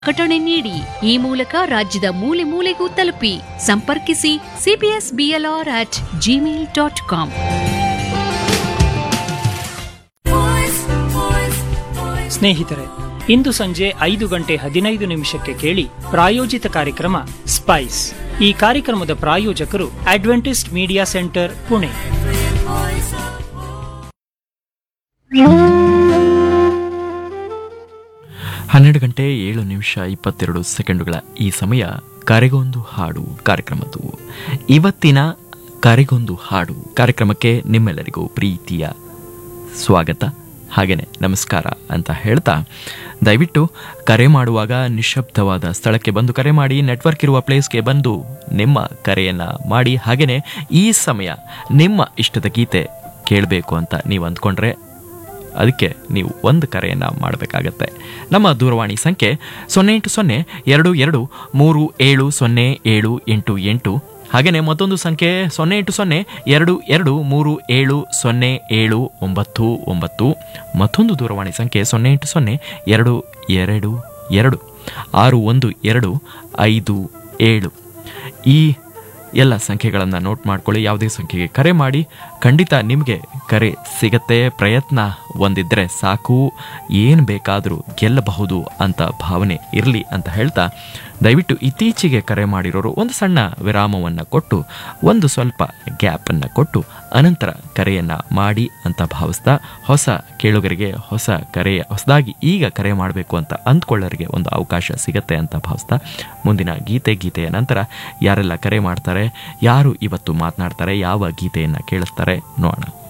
ಪ್ರಕಟಣೆ ನೀಡಿ ಈ ಮೂಲಕ ರಾಜ್ಯದ ಮೂಲೆ ಮೂಲೆಗೂ ತಲುಪಿ ಸಂಪರ್ಕಿಸಿ CBS BLR at Gmail dot com ಸ್ನೇಹಿತರೆ ಇಂದು ಸಂಜೆ ಐದು ಗಂಟೆ ಹದಿನೈದು ನಿಮಿಷಕ್ಕೆ ಕೇಳಿ ಪ್ರಾಯೋಜಿತ ಕಾರ್ಯಕ್ರಮ ಸ್ಪೈಸ್ ಈ ಕಾರ್ಯಕ್ರಮದ ಪ್ರಾಯೋಜಕರು ಅಡ್ವೆಂಟಿಸ್ಟ್ ಮೀಡಿಯಾ ಸೆಂಟರ್ ಪುಣೆ ಹನ್ನೆರಡು ಗಂಟೆ ಏಳು ನಿಮಿಷ ಇಪ್ಪತ್ತೆರಡು ಸೆಕೆಂಡುಗಳ ಈ ಸಮಯ ಕರೆಗೊಂದು ಹಾಡು ಕಾರ್ಯಕ್ರಮದ್ದು ಇವತ್ತಿನ ಕರೆಗೊಂದು ಹಾಡು ಕಾರ್ಯಕ್ರಮಕ್ಕೆ ನಿಮ್ಮೆಲ್ಲರಿಗೂ ಪ್ರೀತಿಯ ಸ್ವಾಗತ ಹಾಗೆಯೇ ನಮಸ್ಕಾರ ಅಂತ ಹೇಳ್ತಾ ದಯವಿಟ್ಟು ಕರೆ ಮಾಡುವಾಗ ನಿಶಬ್ದವಾದ ಸ್ಥಳಕ್ಕೆ ಬಂದು ಕರೆ ಮಾಡಿ ನೆಟ್ವರ್ಕ್ ಇರುವ ಪ್ಲೇಸ್ಗೆ ಬಂದು ನಿಮ್ಮ ಕರೆಯನ್ನು ಮಾಡಿ ಹಾಗೆಯೇ ಈ ಸಮಯ ನಿಮ್ಮ ಇಷ್ಟದ ಗೀತೆ ಕೇಳಬೇಕು ಅಂತ ನೀವು ಅಂದ್ಕೊಂಡ್ರೆ ಅದಕ್ಕೆ ನೀವು ಒಂದು ಕರೆಯನ್ನು ಮಾಡಬೇಕಾಗತ್ತೆ ನಮ್ಮ ದೂರವಾಣಿ ಸಂಖ್ಯೆ ಸೊನ್ನೆ ಎಂಟು ಸೊನ್ನೆ ಎರಡು ಎರಡು ಮೂರು ಏಳು ಸೊನ್ನೆ ಏಳು ಎಂಟು ಎಂಟು ಹಾಗೆಯೇ ಮತ್ತೊಂದು ಸಂಖ್ಯೆ ಸೊನ್ನೆ ಎಂಟು ಸೊನ್ನೆ ಎರಡು ಎರಡು ಮೂರು ಏಳು ಸೊನ್ನೆ ಏಳು ಒಂಬತ್ತು ಒಂಬತ್ತು ಮತ್ತೊಂದು ದೂರವಾಣಿ ಸಂಖ್ಯೆ ಸೊನ್ನೆ ಎಂಟು ಸೊನ್ನೆ ಎರಡು ಎರಡು ಎರಡು ಆರು ಒಂದು ಎರಡು ಐದು ಏಳು ಈ ಎಲ್ಲ ಸಂಖ್ಯೆಗಳನ್ನು ನೋಟ್ ಮಾಡ್ಕೊಳ್ಳಿ ಯಾವುದೇ ಸಂಖ್ಯೆಗೆ ಕರೆ ಮಾಡಿ ಖಂಡಿತ ನಿಮಗೆ ಕರೆ ಸಿಗತ್ತೆ ಪ್ರಯತ್ನ ಒಂದಿದ್ರೆ ಸಾಕು ಏನು ಬೇಕಾದರೂ ಗೆಲ್ಲಬಹುದು ಅಂತ ಭಾವನೆ ಇರಲಿ ಅಂತ ಹೇಳ್ತಾ ದಯವಿಟ್ಟು ಇತ್ತೀಚೆಗೆ ಕರೆ ಮಾಡಿರೋರು ಒಂದು ಸಣ್ಣ ವಿರಾಮವನ್ನು ಕೊಟ್ಟು ಒಂದು ಸ್ವಲ್ಪ ಗ್ಯಾಪನ್ನು ಕೊಟ್ಟು ಅನಂತರ ಕರೆಯನ್ನು ಮಾಡಿ ಅಂತ ಭಾವಿಸ್ತಾ ಹೊಸ ಕೇಳುಗರಿಗೆ ಹೊಸ ಕರೆ ಹೊಸದಾಗಿ ಈಗ ಕರೆ ಮಾಡಬೇಕು ಅಂತ ಅಂದ್ಕೊಳ್ಳೋರಿಗೆ ಒಂದು ಅವಕಾಶ ಸಿಗತ್ತೆ ಅಂತ ಭಾವಿಸ್ತಾ ಮುಂದಿನ ಗೀತೆ ಗೀತೆಯ ನಂತರ ಯಾರೆಲ್ಲ ಕರೆ ಮಾಡ್ತಾರೆ ಯಾರು ಇವತ್ತು ಮಾತನಾಡ್ತಾರೆ ಯಾವ ಗೀತೆಯನ್ನು ಕೇಳಿಸ್ತಾರೆ ನೋಡೋಣ